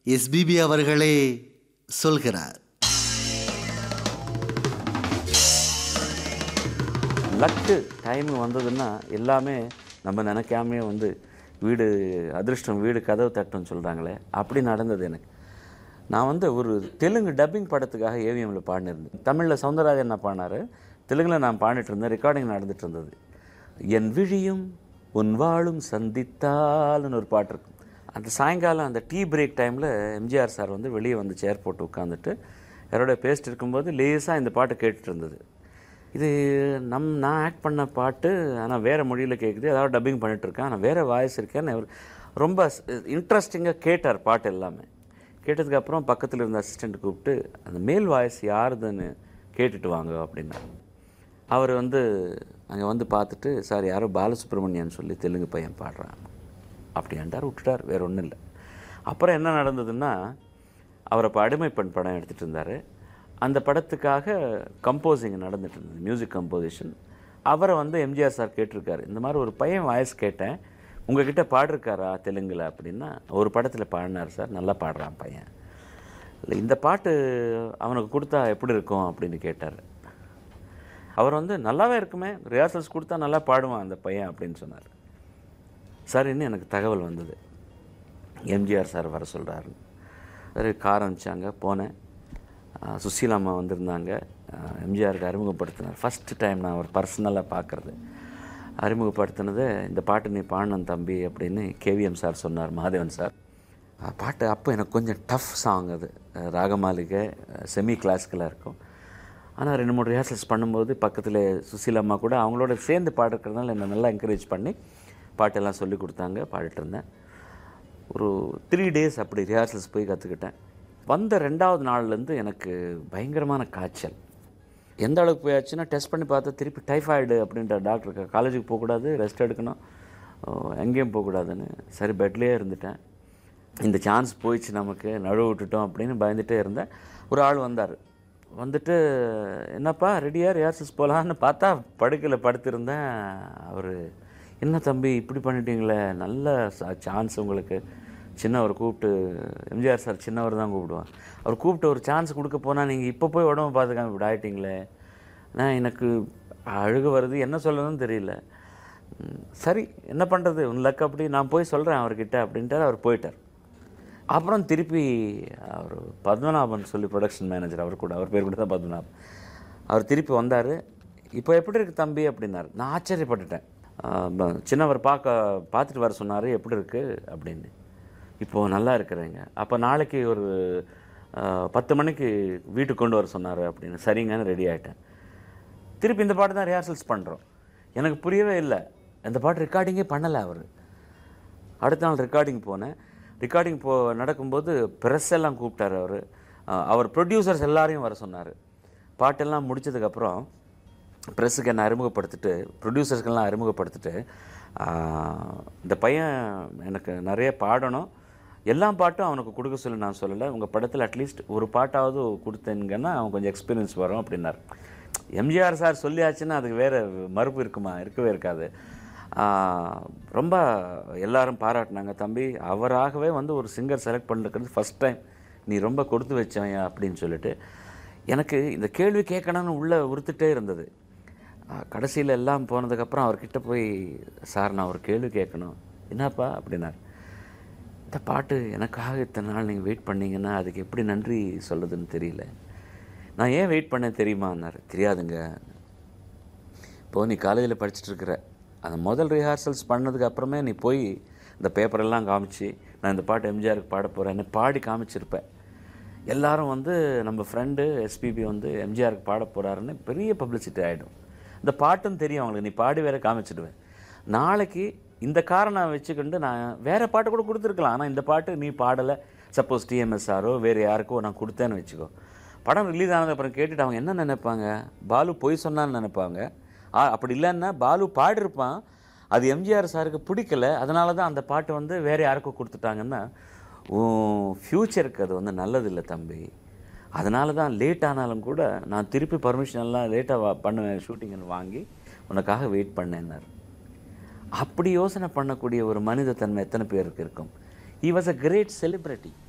SPB அவர்களே சொல்கிறார் luck time வந்ததுன்னா எல்லாமே நம்ம நினைக்காமே வந்து வீடு அதிர்ஷ்டம் வீடு கதவு தட்டுன்னு சொல்கிறாங்களே அப்படி நடந்தது எனக்கு நான் வந்து ஒரு தெலுங்கு டப்பிங் படத்துக்காக ஏவிஎம்மில் பாடினிருந்தேன் தமிழில் சவுந்தரராஜன் நான் பாடினார் தெலுங்கில் நான் பாடிட்டு இருந்தேன் ரெக்கார்டிங் நடந்துட்டு இருந்தது என் விழியும் உன் வாழும் சந்தித்தால்னு ஒரு பாட்டு இருக்கும் அந்த சாயங்காலம் அந்த டீ பிரேக் டைமில் எம்ஜிஆர் சார் வந்து வெளியே வந்து சேர் போட்டு உட்காந்துட்டு யாரோட பேசிட்டு இருக்கும்போது லேசாக இந்த பாட்டு கேட்டுட்டு இருந்தது இது நம் நான் ஆக்ட் பண்ண பாட்டு ஆனால் வேறு மொழியில் கேட்குது அதாவது டப்பிங் பண்ணிகிட்ருக்கேன் ஆனால் வேறு வாய்ஸ் இருக்கேன்னு அவர் ரொம்ப இன்ட்ரெஸ்டிங்காக கேட்டார் பாட்டு எல்லாமே கேட்டதுக்கப்புறம் பக்கத்தில் இருந்த அசிஸ்டண்ட் கூப்பிட்டு அந்த மேல் வாய்ஸ் யாருதுன்னு கேட்டுட்டு வாங்க அப்படின்னாரு அவர் வந்து அங்கே வந்து பார்த்துட்டு சார் யாரோ பாலசுப்ரமணியன் சொல்லி தெலுங்கு பையன் பாடுறான் அப்படின்ட்டார் விட்டுட்டார் வேற ஒன்றும் இல்லை அப்புறம் என்ன நடந்ததுன்னா அவர் அப்போ அடிமைப்பெண் படம் எடுத்துகிட்டு இருந்தார் அந்த படத்துக்காக கம்போசிங் நடந்துட்டு இருந்தது மியூசிக் கம்போசிஷன் அவரை வந்து எம்ஜிஆர் சார் கேட்டிருக்காரு இந்த மாதிரி ஒரு பையன் வாய்ஸ் கேட்டேன் உங்ககிட்ட பாடிருக்காரா தெலுங்கில் அப்படின்னா ஒரு படத்தில் பாடினார் சார் நல்லா பாடுறான் பையன் இல்லை இந்த பாட்டு அவனுக்கு கொடுத்தா எப்படி இருக்கும் அப்படின்னு கேட்டார் அவர் வந்து நல்லாவே இருக்குமே ரிஹர்சல்ஸ் கொடுத்தா நல்லா பாடுவான் அந்த பையன் அப்படின்னு சொன்னார் சார் இன்னும் எனக்கு தகவல் வந்தது எம்ஜிஆர் சார் வர சொல்கிறாரு சரி கார் அனுப்பிச்சாங்க போனேன் ஆஹ் சுசீலா அம்மா வந்திருந்தாங்க ஆஹ் எம்ஜிஆருக்கு அறிமுகப்படுத்தினார் ஃபஸ்ட்டு டைம் நான் அவர் பர்சனலாக பார்க்குறது அறிமுகப்படுத்தினது இந்த பாட்டு நீ பாடணும் தம்பி அப்படின்னு கேவிஎம் சார் சொன்னார் மாதவன் சார் ஆஹ் பாட்டு அப்போ எனக்கு கொஞ்சம் டஃப் சாங் அது ஆஹ் ராகமாளிகை செமி கிளாசிக்கலாக இருக்கும் ஆனால் ரெண்டு மூணு ரிஹர்சல்ஸ் பண்ணும்போது பக்கத்தில் சுசீலா அம்மா கூட அவங்களோட சேர்ந்து பாடுறதுனால என்னை நல்லா என்கரேஜ் பண்ணி பாட்டெல்லாம் சொல்லி கொடுத்தாங்க பாடிட்டு இருந்தேன் ஒரு த்ரீ டேஸ் அப்படி ரிஹர்சல்ஸ் போய் கற்றுக்கிட்டேன் வந்த ரெண்டாவது நாள்லேருந்து எனக்கு பயங்கரமான காய்ச்சல் எந்த அளவுக்கு போயாச்சுன்னா டெஸ்ட் பண்ணி பார்த்தா திருப்பி டைஃபாய்டு அப்படின்ற டாக்டருக்கு காலேஜுக்கு போகக்கூடாது ரெஸ்ட் எடுக்கணும் அஹ் எங்கேயும் போகக்கூடாதுன்னு சரி பெட்லேயே இருந்துட்டேன் இந்த சான்ஸ் போயிடுச்சு நமக்கு நழுவ விட்டுட்டோம் அப்படின்னு பயந்துட்டே இருந்தேன் ஒரு ஆள் வந்தார் வந்துட்டு என்னப்பா ரெடியாக ரிஹர்சல்ஸ் போகலான்னு பார்த்தா படுக்கையில் படுத்திருந்தேன் அவர் என்ன தம்பி இப்படி பண்ணிட்டீங்களே நல்ல சான்ஸ் உங்களுக்கு சின்னவர் கூப்பிட்டு எம்ஜிஆர் சார் சின்னவர் தான் கூப்பிடுவான் அவர் கூப்பிட்டு ஒரு சான்ஸ் கொடுக்க போனால் நீங்கள் இப்போ போய் உடம்பு பார்த்துக்காம இப்படி ஆயிட்டீங்களே நான் எனக்கு அழுக வருது என்ன சொல்லணும்னு தெரியல ம், சரி என்ன பண்ணுறது உன் லக் அப்படி நான் போய் சொல்கிறேன் அவர்கிட்ட அப்படின்ட்டு அவர் போயிட்டார் அப்புறம் திருப்பி அவர் பத்மநாபன் சொல்லி ப்ரொடக்ஷன் மேனேஜர் அவர் கூட அவர் பேர் கூட தான் பத்மநாபன் அவர் திருப்பி வந்தார் இப்போ எப்படி இருக்கு தம்பி அப்படின்னாரு நான் ஆச்சரியப்பட்டுட்டேன் ஆஹ் ப- சின்னவர் பார்க்க பார்த்துட்டு வர சொன்னார் எப்படி இருக்கு அப்படின்னு இப்போது நல்லா இருக்கிறேங்க அப்போ நாளைக்கு ஒரு ஆஹ், பத்து மணிக்கு வீட்டுக்கு கொண்டு வர சொன்னார் அப்படின்னு சரிங்கன்னு ரெடி ஆகிட்டேன் திருப்பி இந்த பாட்டு தான் ரிஹர்சல்ஸ் பண்ணுறோம் எனக்கு புரியவே இல்லை இந்த பாட்டு ரெக்கார்டிங்கே பண்ணலை அவர் அடுத்த நாள் ரெக்கார்டிங் போனேன் ரெக்கார்டிங் போ நடக்கும்போது ப்ரெஸ் எல்லாம் கூப்பிட்டாரு அவர் அவர் ப்ரொடியூசர்ஸ் எல்லாரையும் வர சொன்னார் பாட்டெல்லாம் முடிச்சதுக்கப்புறம் ப்ரெஸ்ஸுக்கு என்னை அறிமுகப்படுத்திட்டு ப்ரொடியூசர்ஸ்க்கெல்லாம் அறிமுகப்படுத்திட்டு ஆஹ், இந்த பையன் எனக்கு நிறைய பாடணும் எல்லா பாட்டும் அவனுக்கு கொடுக்க சொல்லி நான் சொல்லலை உங்கள் படத்தில் அட்லீஸ்ட் ஒரு பாட்டாவது கொடுத்தேங்கன்னா அவன் கொஞ்சம் எக்ஸ்பீரியன்ஸ் வரும் அப்படின்னார் எம்ஜிஆர் சார் சொல்லியாச்சுன்னா அதுக்கு வேறு மறுப்பு இருக்குமா இருக்கவே இருக்காது ஆஹ், ரொம்ப எல்லாரும் பாராட்டினாங்க தம்பி அவராகவே வந்து ஒரு சிங்கர் செலக்ட் பண்ணிருக்கிறது ஃபஸ்ட் டைம் நீ ரொம்ப கொடுத்து வச்சவன் அப்படின்னு சொல்லிட்டு எனக்கு இந்த கேள்வி கேட்கணும்னு உள்ளே உறுத்துட்டே இருந்தது கடைசியில் எல்லாம் போனதுக்கப்புறம் அவர்கிட்ட போய் சார் நான் ஒரு கேள்வி கேட்கணும் என்னப்பா அப்படின்னார் இந்த பாட்டு எனக்காக இத்தனை நாள் நீங்கள் வெயிட் பண்ணீங்கன்னா அதுக்கு எப்படி நன்றி சொல்லுதுன்னு தெரியல நான் ஏன் வெயிட் பண்ணேன் தெரியுமான்னாரு தெரியாதுங்க இப்போது நீ காலேஜில் படிச்சுட்டு இருக்கிற அந்த முதல் ரிஹார்சல்ஸ் பண்ணதுக்கு அப்புறமே நீ போய் இந்த பேப்பரெல்லாம் காமிச்சு நான் இந்த பாட்டு எம்ஜிஆருக்கு பாட போகிறேன்னு பாடி காமிச்சிருப்பேன் எல்லாரும் வந்து நம்ம ஃப்ரெண்டு எஸ்பிபி வந்து எம்ஜிஆருக்கு பாட போகிறாருன்னு பெரிய பப்ளிசிட்டி ஆகிடும் இந்த பாட்டும் தெரியும் அவங்களுக்கு நீ பாடி வேற காமிச்சிடுவேன் நாளைக்கு இந்த காரணம் வச்சுக்கிண்டு நான் வேறு பாட்டு கூட கொடுத்துருக்கலாம் ஆனால் இந்த பாட்டு நீ பாடலை சப்போஸ் டிஎம்எஸ்ஆரோ வேறு யாருக்கோ நான் கொடுத்தேன்னு வச்சுக்கோ படம் ரிலீஸ் ஆனதுக்கப்புறம் கேட்டுட்டு அவங்க என்ன நினைப்பாங்க பாலு பொய் சொன்னான்னு நினைப்பாங்க ஆ, அப்படி இல்லைன்னா பாலு பாடிருப்பான் அது எம்ஜிஆர் சாருக்கு பிடிக்கல அதனால தான் அந்த பாட்டு வந்து வேறு யாருக்கோ கொடுத்துட்டாங்கன்னா உன் ஃப்யூச்சருக்கு அது வந்து நல்லதில்லை தம்பி அதனால தான் லேட் ஆனாலும் கூட நான் திருப்பி பர்மிஷன் எல்லாம் லேட்டாக பண்ணுவேன் ஷூட்டிங்னு வாங்கி உனக்காக வெயிட் பண்ணேன்னாரு அப்படி யோசனை பண்ணக்கூடிய ஒரு மனித தன்மை எத்தனை பேருக்கு இருக்கும் he was a great celebrity